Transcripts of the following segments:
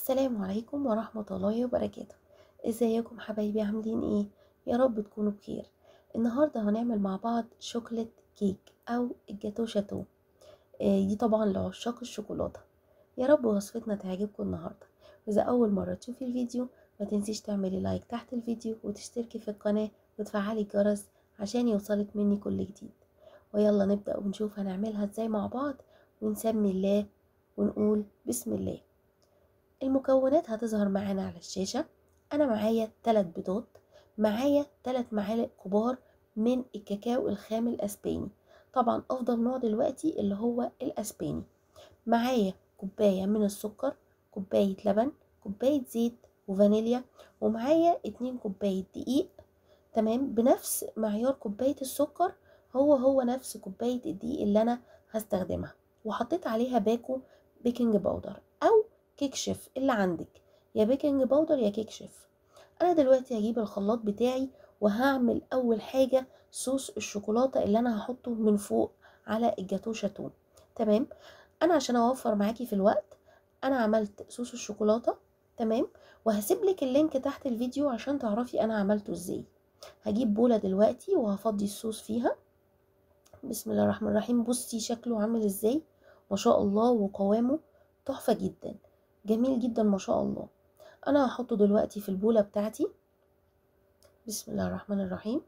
السلام عليكم ورحمة الله وبركاته ازيكم حبايبي عاملين ايه يا رب تكونوا بخير النهاردة هنعمل مع بعض شوكولات كيك او الجاتو شاتو آه دي طبعا لعشاق الشوكولاتة يا رب وصفتنا تعجبكم النهاردة واذا اول مرة تشوفي الفيديو ما تنسيش تعملي لايك تحت الفيديو وتشتركي في القناة وتفعلي الجرس عشان يوصلك مني كل جديد ويلا نبدأ ونشوف هنعملها ازاي مع بعض ونسمي الله ونقول بسم الله المكونات هتظهر معانا على الشاشة أنا معايا تلات بيضات معايا تلات معالق كبار من الكاكاو الخام الأسباني طبعا أفضل نوع دلوقتي اللي هو الأسباني معايا كوباية من السكر كوباية لبن كوباية زيت وفانيليا ومعايا اتنين كوباية دقيق تمام بنفس معيار كوباية السكر هو هو نفس كوباية الدقيق اللي أنا هستخدمها وحطيت عليها باكو بيكنج باودر أو كيك شيف اللي عندك يا بيكنج باودر يا كيك شيف انا دلوقتي هجيب الخلاط بتاعي وهعمل اول حاجة صوص الشوكولاتة اللي انا هحطه من فوق على الجاتو شاتو تمام انا عشان اوفر معاكي في الوقت انا عملت صوص الشوكولاتة تمام وهسيب لك اللينك تحت الفيديو عشان تعرفي انا عملته ازاي هجيب بولة دلوقتي وهفضي الصوص فيها بسم الله الرحمن الرحيم بصي شكله عامل ازاي ما شاء الله وقوامه تحفة جدا جميل جدا ما شاء الله انا هحطه دلوقتي في البولة بتاعتي بسم الله الرحمن الرحيم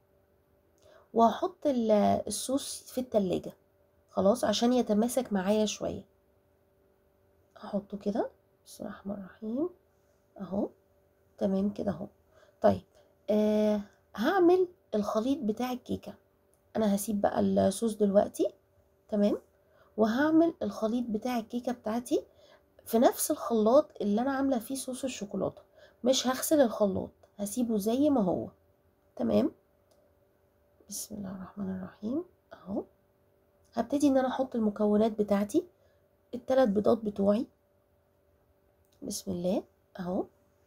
وهحط الصوص في التلاجة خلاص عشان يتماسك معايا شوية هحطه كده بسم الله الرحمن الرحيم اهو تمام كده اهو طيب آه هعمل الخليط بتاع الكيكة انا هسيب بقى الصوص دلوقتي تمام وهعمل الخليط بتاع الكيكة بتاعتي في نفس الخلاط اللي انا عامله فيه صوص الشوكولاته مش هغسل الخلاط هسيبه زي ما هو تمام بسم الله الرحمن الرحيم اهو هبتدي ان انا احط المكونات بتاعتي الثلاث بيضات بتوعي بسم الله اهو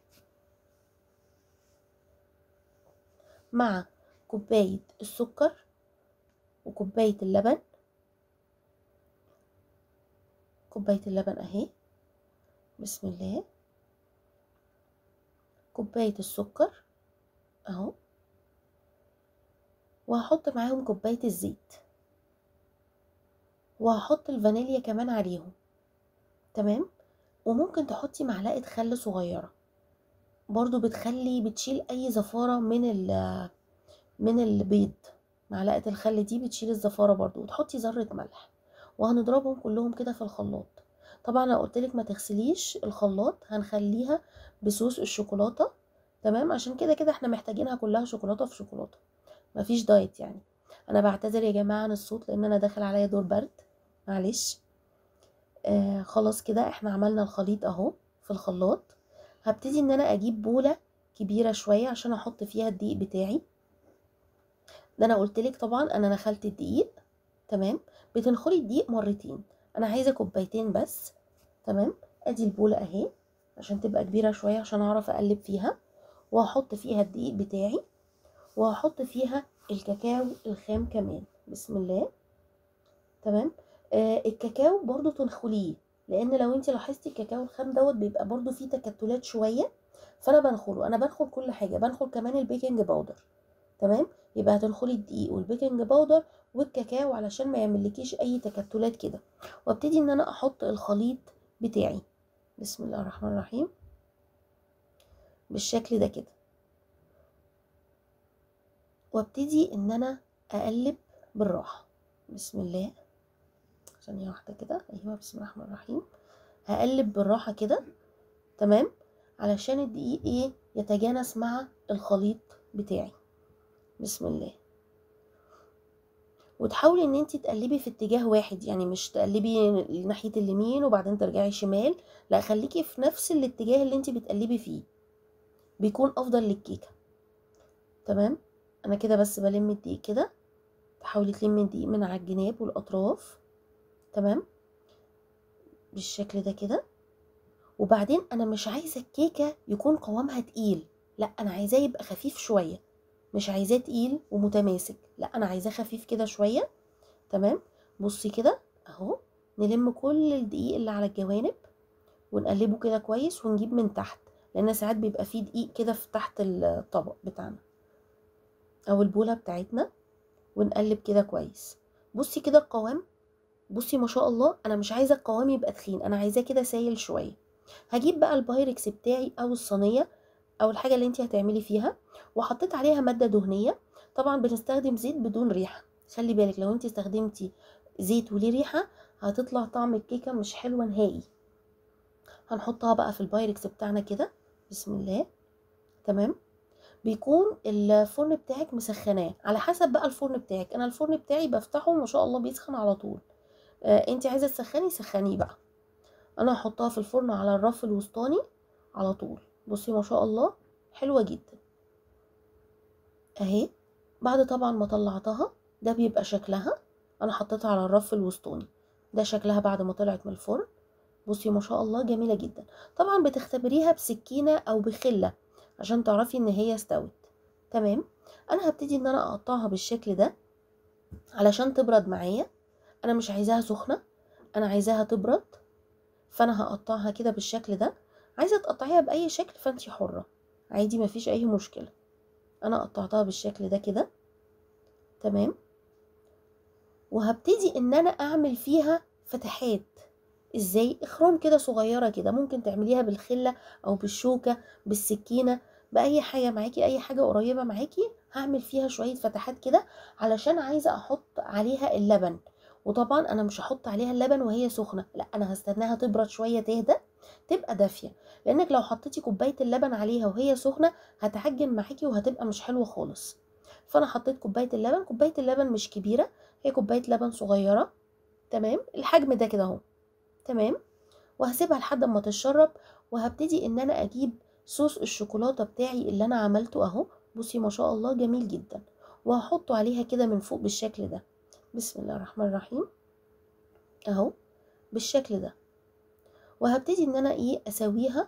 مع كوبايه السكر وكوبايه اللبن كوبايه اللبن اهي بسم الله كوباية السكر اهو وهحط معاهم كوباية الزيت وهحط الفانيليا كمان عليهم تمام وممكن تحطي معلقة خل صغيرة برضو بتخلي بتشيل اي زفارة من من البيض معلقة الخل دي بتشيل الزفارة برضو وتحطي ذرة ملح وهنضربهم كلهم كده في الخلاط طبعا انا قلت لك ما تغسليش الخلاط هنخليها بصوص الشوكولاته تمام عشان كده كده احنا محتاجينها كلها شوكولاته في شوكولاته مفيش دايت يعني انا بعتذر يا جماعه عن الصوت لان انا داخل عليا دور برد معلش آه خلاص كده احنا عملنا الخليط اهو في الخلاط هبتدي ان انا اجيب بوله كبيره شويه عشان احط فيها الدقيق بتاعي ده انا قلت لك طبعا انا نخلت الدقيق تمام بتنخلي الدقيق مرتين انا عايزه كوبايتين بس تمام ادي البوله اهي عشان تبقى كبيره شويه عشان اعرف اقلب فيها وهحط فيها الدقيق بتاعي وهحط فيها الكاكاو الخام كمان بسم الله تمام آه الكاكاو برضو تنخليه لان لو انت لاحظتي الكاكاو الخام دوت بيبقى برضو فيه تكتلات شويه فانا بنخله انا بنخل كل حاجه بنخل كمان البيكنج باودر تمام يبقى هتنخلي الدقيق والبيكنج باودر والكاكاو علشان ما يعملكيش اي تكتلات كده وابتدي ان انا احط الخليط بتاعي بسم الله الرحمن الرحيم بالشكل ده كده وابتدي ان انا اقلب بالراحه بسم الله ثانيه واحده كده ايوه بسم الله الرحمن الرحيم هقلب بالراحه كده تمام علشان الدقيق ايه يتجانس مع الخليط بتاعي بسم الله وتحاولي ان انت تقلبي في اتجاه واحد يعني مش تقلبي ناحيه اليمين وبعدين ترجعي شمال لا خليكي في نفس الاتجاه اللي انت بتقلبي فيه بيكون افضل للكيكه تمام انا كده بس بلم الدقيق كده تحاولي تلمي الدقيق من على الجناب والاطراف تمام بالشكل ده كده وبعدين انا مش عايزه الكيكه يكون قوامها تقيل لا انا عايزاه يبقى خفيف شويه مش عايزاه تقيل ومتماسك لا انا عايزاه خفيف كده شويه تمام بصي كده اهو نلم كل الدقيق اللي على الجوانب ونقلبه كده كويس ونجيب من تحت لان ساعات بيبقى فيه دقيق كده في تحت الطبق بتاعنا او البولة بتاعتنا ونقلب كده كويس بصي كده القوام بصي ما شاء الله انا مش عايزه القوام يبقى تخين انا عايزاه كده سايل شويه هجيب بقى البايركس بتاعي او الصينيه او الحاجه اللي انت هتعملي فيها وحطيت عليها ماده دهنيه طبعا بنستخدم زيت بدون ريحه خلي بالك لو انت استخدمتي زيت وليه ريحه هتطلع طعم الكيكه مش حلوه نهائي هنحطها بقى في البايركس بتاعنا كده بسم الله تمام بيكون الفرن بتاعك مسخناه على حسب بقى الفرن بتاعك انا الفرن بتاعي بفتحه ما شاء الله بيسخن على طول آه انت عايزه تسخني سخنيه بقى انا هحطها في الفرن على الرف الوسطاني على طول بصي ما شاء الله حلوه جدا اهي بعد طبعا ما طلعتها ده بيبقى شكلها انا حطيتها على الرف الوسطاني ده شكلها بعد ما طلعت من الفرن بصي ما شاء الله جميله جدا طبعا بتختبريها بسكينه او بخله عشان تعرفي ان هي استوت تمام انا هبتدي ان انا اقطعها بالشكل ده علشان تبرد معايا انا مش عايزاها سخنه انا عايزاها تبرد فانا هقطعها كده بالشكل ده عايزه تقطعيها باي شكل فانتي حره عادي مفيش اي مشكله انا قطعتها بالشكل ده كده تمام وهبتدي ان انا اعمل فيها فتحات ازاي اخرام كده صغيره كده ممكن تعمليها بالخله او بالشوكه بالسكينه باي حاجه معاكي اي حاجه قريبه معاكي هعمل فيها شويه فتحات كده علشان عايزه احط عليها اللبن وطبعا انا مش هحط عليها اللبن وهي سخنه لا انا هستناها تبرد شويه تهدى تبقى دافيه لانك لو حطيتي كوبايه اللبن عليها وهي سخنه هتعجن معاكي وهتبقى مش حلوه خالص فانا حطيت كوبايه اللبن كوبايه اللبن مش كبيره هي كوبايه لبن صغيره تمام الحجم ده كده اهو تمام وهسيبها لحد ما تتشرب وهبتدي ان انا اجيب صوص الشوكولاته بتاعي اللي انا عملته اهو بصي ما شاء الله جميل جدا وهحطه عليها كده من فوق بالشكل ده بسم الله الرحمن الرحيم اهو بالشكل ده وهبتدي ان انا ايه اسويها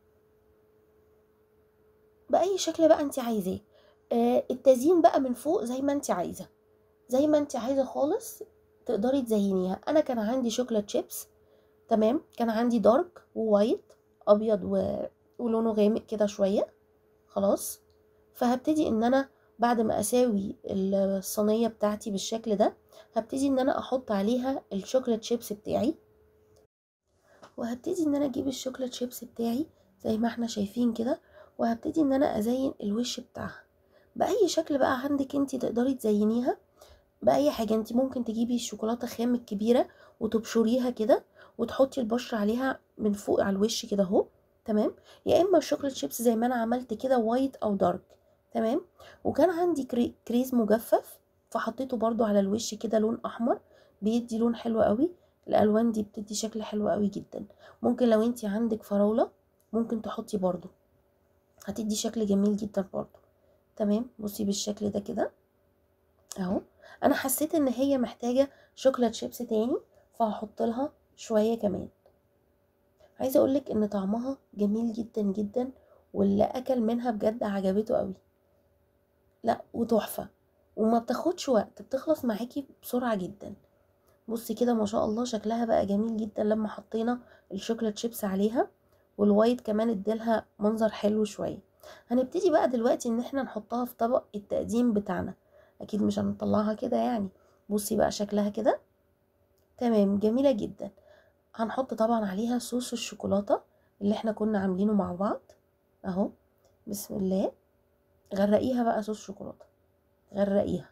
باي شكل بقى انت عايزاه آه التزيين بقى من فوق زي ما انت عايزه زي ما انت عايزه خالص تقدري تزينيها انا كان عندي شوكولاته شيبس تمام كان عندي دارك ووايت ابيض و... ولونه غامق كده شويه خلاص فهبتدي ان انا بعد ما اساوي الصينيه بتاعتي بالشكل ده هبتدي ان انا احط عليها الشوكولاته شيبس بتاعي وهبتدي ان انا اجيب الشوكولاته شيبس بتاعي زي ما احنا شايفين كده وهبتدي ان انا ازين الوش بتاعها باي شكل بقى عندك انت تقدري تزينيها باي حاجه انت ممكن تجيبي الشوكولاته خام الكبيره وتبشريها كده وتحطي البشر عليها من فوق على الوش كده اهو تمام يا اما الشوكولاته شيبس زي ما انا عملت كده وايت او دارك تمام وكان عندي كري كريز مجفف فحطيته برضو على الوش كده لون احمر بيدي لون حلو قوي الالوان دي بتدي شكل حلو قوي جدا ممكن لو انت عندك فراوله ممكن تحطي برضو هتدي شكل جميل جدا برضو تمام بصي بالشكل ده كده اهو انا حسيت ان هي محتاجه شوكولاته شيبس تاني فهحط لها شويه كمان عايزه اقولك ان طعمها جميل جدا جدا واللي اكل منها بجد عجبته قوي لا وتحفه وما بتاخدش وقت بتخلص معاكي بسرعه جدا بصي كده ما شاء الله شكلها بقى جميل جدا لما حطينا الشوكولاته شيبس عليها والوايت كمان اديلها منظر حلو شويه هنبتدي بقى دلوقتي ان احنا نحطها في طبق التقديم بتاعنا اكيد مش هنطلعها كده يعني بصي بقى شكلها كده تمام جميله جدا هنحط طبعا عليها صوص الشوكولاته اللي احنا كنا عاملينه مع بعض اهو بسم الله غرقيها بقى صوص شوكولاته غرقيها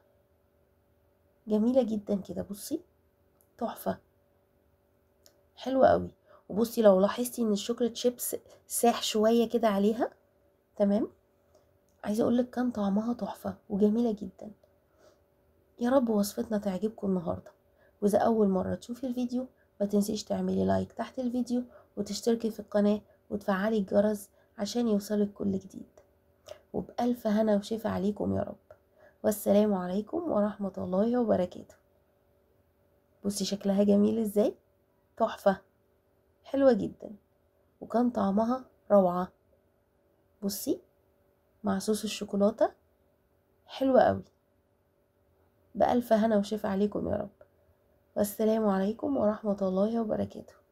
جميله جدا كده بصي تحفه حلوه قوي وبصي لو لاحظتي ان الشوكولاته شيبس ساح شويه كده عليها تمام عايزه اقولك كان طعمها تحفه وجميله جدا يا رب وصفتنا تعجبكم النهارده واذا اول مره تشوفي الفيديو ما تنسيش تعملي لايك تحت الفيديو وتشتركي في القناه وتفعلي الجرس عشان يوصلك كل جديد وبألف هنا وشفا عليكم يا رب والسلام عليكم ورحمة الله وبركاته بصي شكلها جميل ازاي تحفة حلوة جدا وكان طعمها روعة بصي مع صوص الشوكولاتة حلوة قوي بألف هنا وشفا عليكم يا رب والسلام عليكم ورحمة الله وبركاته